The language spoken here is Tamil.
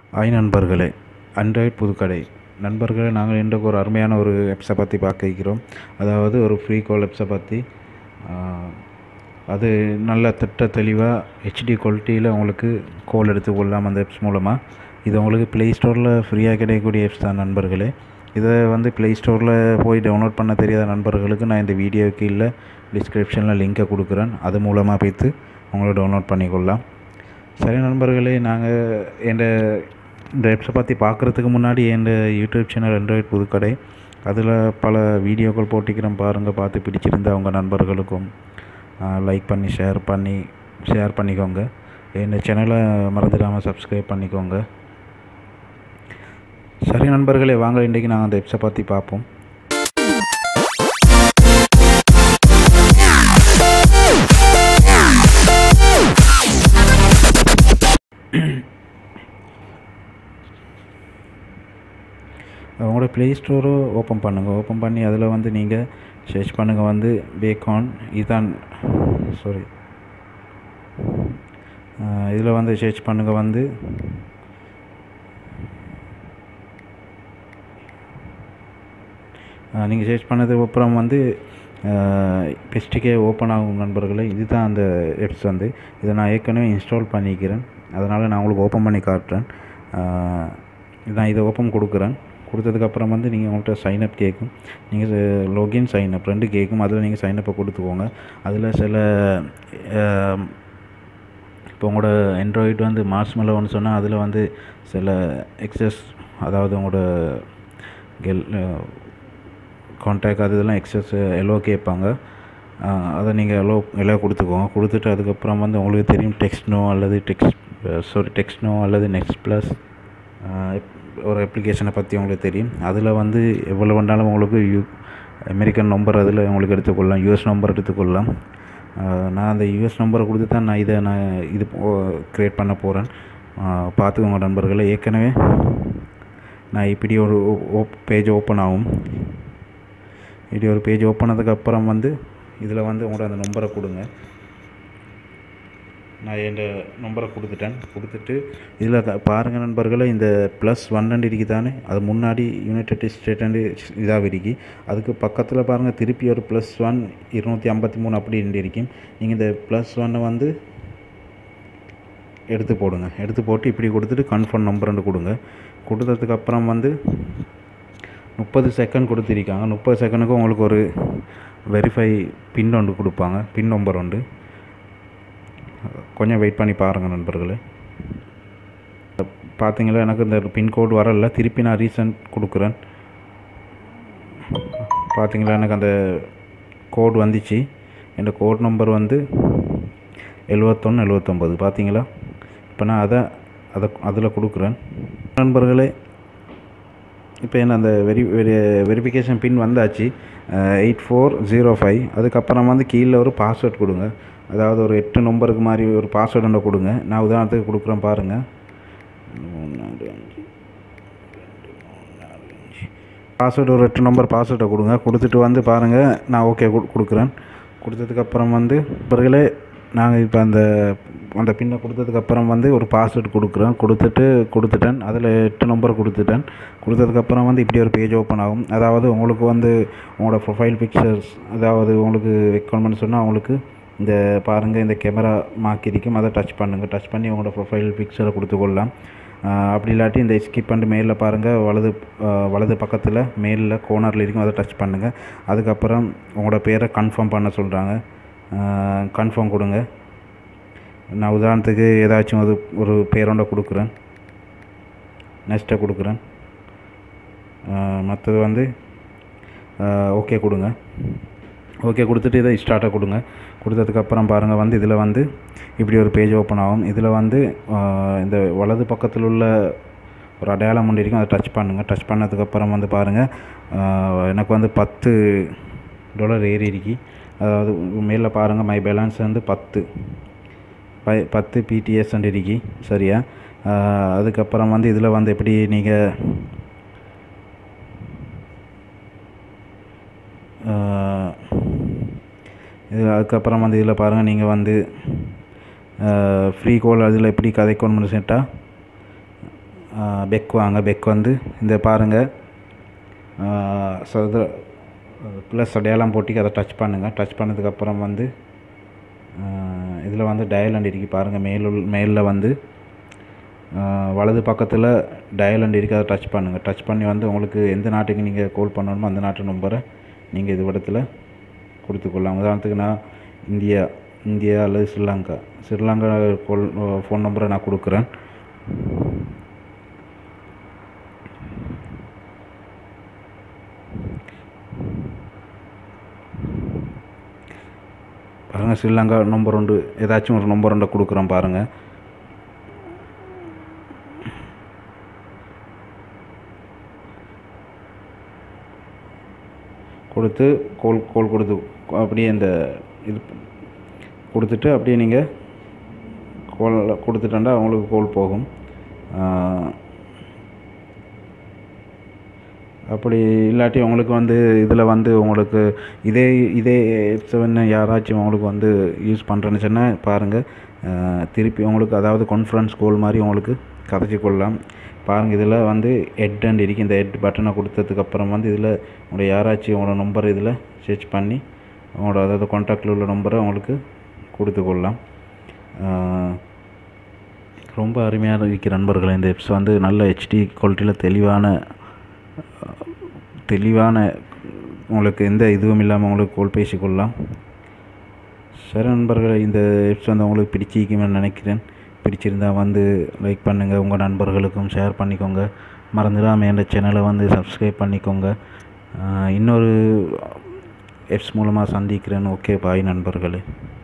ஹாய் நண்பர்களே ஆண்ட்ராய்ட் புதுக்கடை நண்பர்களே நாங்கள் இன்றைக்கு ஒரு அருமையான ஒரு வெப்ஸை பற்றி பார்க்க இருக்கிறோம் அதாவது ஒரு ஃப்ரீ கால் வெப்ஸை பற்றி ஆஹ், அது நல்ல திட்ட தெளிவாக ஹெச்டி குவாலிட்டியில் உங்களுக்கு கால் எடுத்துக்கொள்ளலாம் அந்த வெப்ஸ் மூலமாக இது உங்களுக்கு ப்ளே ஸ்டோரில் ஃப்ரீயாக கிடைக்கக்கூடிய வெப்ஸ் தான் நண்பர்களே இதை வந்து ப்ளே ஸ்டோரில் போய் டவுன்லோட் பண்ண தெரியாத நண்பர்களுக்கு நான் இந்த வீடியோ கீழே டிஸ்கிரிப்ஷனில் லிங்கை கொடுக்குறேன் அது மூலமாக போய்த்து உங்களை டவுன்லோட் பண்ணிக்கொள்ளலாம் சரி நண்பர்களே நாங்கள் என் இந்த வெப்ஸை பற்றி பார்க்குறதுக்கு முன்னாடி என் யூடியூப் சேனல் ஆண்ட்ராய்ட் புதுக்கடை அதில் பல வீடியோக்கள் போட்டிக்கிறேன் பாருங்கள் பார்த்து பிடிச்சிருந்தா உங்கள் நண்பர்களுக்கும் லைக் பண்ணி ஷேர் பண்ணி ஷேர் பண்ணிக்கோங்க என் சேனலை மறந்துடாமல் சப்ஸ்கிரைப் பண்ணிக்கோங்க சரி நண்பர்களே வாங்க இன்றைக்கி நாங்கள் அந்த வெப்ஸை பற்றி பார்ப்போம் உங்களோட ப்ளே ஸ்டோரை ஓப்பன் பண்ணுங்கள் ஓப்பன் பண்ணி அதில் வந்து நீங்கள் சர்ச் பண்ணுங்கள் வந்து பேகான் இதான் சாரி இதில் வந்து சர்ச் பண்ணுங்கள் வந்து நீங்கள் சர்ச் பண்ணதுக்கு அப்புறம் வந்து பெஸ்ட்டுக்கே ஓப்பன் ஆகும் நண்பர்களே இதுதான் அந்த வெப்ஸ் வந்து இதை நான் ஏற்கனவே இன்ஸ்டால் பண்ணிக்கிறேன் அதனால் நான் உங்களுக்கு ஓப்பன் பண்ணி காட்டுறேன் ஆஹ் நான் இதை ஓப்பன் கொடுக்குறேன் கொடுத்ததுக்கப்புறம் வந்து நீங்கள் உங்கள்கிட்ட சைனப் கேட்கும் நீங்கள் லொகின் சைனப் ரெண்டு கேட்கும் அதில் நீங்கள் சைனப்பை கொடுத்துக்கோங்க அதில் சில ஆஹ், இப்போ உங்களோட ஆண்ட்ராய்டு வந்து மார்ச் மேலே ஒன்று சொன்னால் அதில் வந்து சில எக்ஸஸ் அதாவது உங்களோட கெல் கான்டாக்ட் அது இதெல்லாம் எக்ஸஸ் எல்லோ கேட்பாங்க ஆஹ் அதை நீங்கள் எல்லோ எல்லோ கொடுத்துக்கோங்க கொடுத்துட்டு அதுக்கப்புறம் வந்து உங்களுக்கு தெரியும் டெக்ஸ்ட்னோ அல்லது டெக்ஸ்ட் சாரி டெக்ஸ்ட்னோ அல்லது நெக்ஸ்ட் ப்ளஸ் ஒரு அப்ளிகேஷனை பற்றி உங்களுக்கு தெரியும் அதில் வந்து எவ்வளோ வேணாலும் உங்களுக்கு யூ அமெரிக்கன் நம்பர் அதில் உங்களுக்கு எடுத்துக்கொள்ளலாம் யூஎஸ் நம்பர் எடுத்துக்கொள்ளலாம் ஆஹ் நான் அந்த யூஎஸ் நம்பரை கொடுத்து தான் நான் இதை நான் இது க்ரியேட் பண்ண போகிறேன் பார்த்துக்கோங்க நண்பர்களே ஏற்கனவே நான் இப்படி ஒரு பேஜ் ஓப்பன் ஆகும் இப்படி ஒரு பேஜ் ஓப்பன் ஆனதுக்கப்புறம் வந்து இதில் வந்து உங்களோட அந்த நம்பரை கொடுங்க நான் என் நம்பரை கொடுத்துட்டேன் கொடுத்துட்டு இதில் பாருங்கள் நண்பர்களே இந்த ப்ளஸ் ஒன் அண்ட் இருக்கு தானே அது முன்னாடி யுனைடெட் ஸ்டேட் அண்டு இதாக இருக்கு அதுக்கு பக்கத்தில் பாருங்கள் திருப்பி ஒரு ப்ளஸ் ஒன் இருநூற்றி ஐம்பத்தி மூணு அப்படி இருக்கும் நீங்கள் இந்த ப்ளஸ் ஒன்னை வந்து எடுத்து போடுங்க எடுத்து போட்டு இப்படி கொடுத்துட்டு கன்ஃபார்ம் நம்பர்னு கொடுங்க கொடுத்ததுக்கு அப்புறம் வந்து முப்பது செகண்ட் கொடுத்துருக்காங்க முப்பது செகண்டுக்கு உங்களுக்கு ஒரு வெரிஃபை பின் ஒன்று கொடுப்பாங்க பின் நம்பர் உண்டு கொஞ்சம் வெயிட் பண்ணி பாருங்கள் நண்பர்களே பார்த்தீங்களா எனக்கு இந்த பின்கோடு வரல திருப்பி நான் ரீசன்ட் கொடுக்குறேன் பார்த்தீங்களா எனக்கு அந்த கோட் வந்துச்சு என் கோட் நம்பர் வந்து எழுவத்தொன்று எழுவத்தொம்பது பார்த்தீங்களா இப்போ நான் அதை அதை அதில் கொடுக்குறேன் நண்பர்களே இப்போ என்ன அந்த வெரி வெரி வெரிஃபிகேஷன் பின் வந்தாச்சு எயிட் ஃபோர் ஜீரோ ஃபைவ் அதுக்கப்புறம் வந்து கீழே ஒரு பாஸ்வேர்ட் கொடுங்க அதாவது ஒரு எட்டு நம்பருக்கு மாதிரி ஒரு பாஸ்வேர்டு ஒன்று கொடுங்க நான் உதாரணத்துக்கு கொடுக்குறேன் பாருங்கள் மூணு நாலு அஞ்சு பாஸ்வேர்டு ஒரு எட்டு நம்பர் பாஸ்வேர்டை கொடுங்க கொடுத்துட்டு வந்து பாருங்கள் நான் ஓகே கொடுக்குறேன் கொடுத்ததுக்கப்புறம் வந்து பிறகுலே நாங்கள் இப்போ அந்த அந்த பின்னை கொடுத்ததுக்கப்புறம் வந்து ஒரு பாஸ்வேர்டு கொடுக்குறேன் கொடுத்துட்டு கொடுத்துட்டேன் அதில் எட்டு நம்பர் கொடுத்துட்டேன் கொடுத்ததுக்கப்புறம் வந்து இப்படி ஒரு பேஜ் ஓப்பன் ஆகும் அதாவது உங்களுக்கு வந்து உங்களோட ப்ரொஃபைல் பிக்சர்ஸ் அதாவது உங்களுக்கு வைக்கணும்னு சொன்னால் உங்களுக்கு இந்த பாருங்கள் இந்த கேமரா மார்க் இருக்கும் அதை டச் பண்ணுங்கள் டச் பண்ணி உங்களோட ப்ரொஃபைல் பிக்சரை கொடுத்துக்கொள்ளலாம் ஆஹ் அப்படி இல்லாட்டி இந்த ஸ்கிப் பண்ணிட்டு மேலில் பாருங்கள் வலது ஆஹ் வலது பக்கத்தில் மேலில் கோனரில் இருக்கும் அதை டச் பண்ணுங்கள் அதுக்கப்புறம் உங்களோட பேரை கன்ஃபார்ம் பண்ண சொல்கிறாங்க கன்ஃபார்ம் கொடுங்க நான் உதாரணத்துக்கு ஏதாச்சும் ஒரு ஒரு பேரோண்ட கொடுக்குறேன் நெக்ஸ்ட்டை கொடுக்குறேன் மற்றது வந்து ஓகே கொடுங்க ஓகே கொடுத்துட்டு இதை ஸ்டார்ட்டை கொடுங்க கொடுத்ததுக்கப்புறம் பாருங்கள் வந்து இதில் வந்து இப்படி ஒரு பேஜ் ஓப்பன் ஆகும் இதில் வந்து ஆஹ் இந்த வலது பக்கத்தில் உள்ள ஒரு அடையாளம் ஒன்று இருக்கும் அதை டச் பண்ணுங்கள் டச் பண்ணதுக்கப்புறம் வந்து பாருங்கள் ஆஹ் எனக்கு வந்து பத்து டாலர் ஏறி இருக்கு அதாவது மேலே பாருங்கள் மை பேலன்ஸ் வந்து பத்து பை பத்து பிடிஎஸ் இருக்கு சரியா ஆஹ் அதுக்கப்புறம் வந்து இதில் வந்து எப்படி நீங்கள் இது அதுக்கப்புறம் வந்து இதில் பாருங்கள் நீங்கள் வந்து ஃப்ரீ கோல் அதில் எப்படி கதைக்கணும்னு செட்டாக பெக் வாங்க பெக் வந்து இந்த பாருங்கள் ஸோ இது ப்ளஸ் அடையாளம் போட்டி அதை டச் பண்ணுங்கள் டச் பண்ணதுக்கப்புறம் வந்து இதில் வந்து டயலண்ட் இருக்கு பாருங்கள் மேலுள் மேலில் வந்து வலது பக்கத்தில் டயலண்ட் இருக்குது அதை டச் பண்ணுங்கள் டச் பண்ணி வந்து உங்களுக்கு எந்த நாட்டுக்கு நீங்கள் கால் பண்ணணுமோ அந்த நாட்டு நம்பரை நீங்கள் இது இடத்துல கொடுத்துக்கொள்ளலாம் உதாரணத்துக்கு நான் இந்தியா இந்தியா அல்லது ஸ்ரீலங்கா ஸ்ரீலங்கா கால் ஃபோன் நம்பரை நான் கொடுக்குறேன் பாருங்கள் ஸ்ரீலங்கா நம்பர் ஒன்று ஏதாச்சும் ஒரு நம்பர் ஒன்றை கொடுக்குறோம் பாருங்கள் கொடுத்து கோல் கோல் கொடுத்து அப்படியே இந்த இது கொடுத்துட்டு அப்படியே நீங்கள் கோல் கொடுத்துட்டா அவங்களுக்கு கோல் போகும் அப்படி இல்லாட்டி உங்களுக்கு வந்து இதில் வந்து உங்களுக்கு இதே இதே செவன் யாராச்சும் உங்களுக்கு வந்து யூஸ் பண்ணுறேன்னு சொன்னால் பாருங்கள் திருப்பி உங்களுக்கு அதாவது கான்ஃபரன்ஸ் கோல் மாதிரி உங்களுக்கு கதைச்சி கொள்ளலாம் பாருங்கள் இதில் வந்து ஹெட் அண்ட் இருக்குது இந்த ஹெட் பட்டனை கொடுத்ததுக்கப்புறம் வந்து இதில் உங்களோட யாராச்சும் உங்களோட நம்பர் இதில் சர்ச் பண்ணி உங்களோட அதாவது கான்டாக்டில் உள்ள நம்பரை உங்களுக்கு கொடுத்து கொள்ளலாம் ரொம்ப அருமையாக இருக்கிற நண்பர்கள் இந்த எப்ஸ் வந்து நல்ல ஹெச்டி குவாலிட்டியில் தெளிவான தெளிவான உங்களுக்கு எந்த இதுவும் இல்லாமல் உங்களுக்கு கோல் பேசிக்கொள்ளலாம் சரி நண்பர்களே இந்த எப்ஸ் வந்து உங்களுக்கு பிடிச்சிக்குமே நினைக்கிறேன் பிடிச்சிருந்தால் வந்து லைக் பண்ணுங்கள் உங்கள் நண்பர்களுக்கும் ஷேர் பண்ணிக்கோங்க மறந்துடாமல் என் சேனலை வந்து சப்ஸ்கிரைப் பண்ணிக்கோங்க இன்னொரு எப்ஸ் மூலமாக சந்திக்கிறேன் ஓகே பாய் நண்பர்களே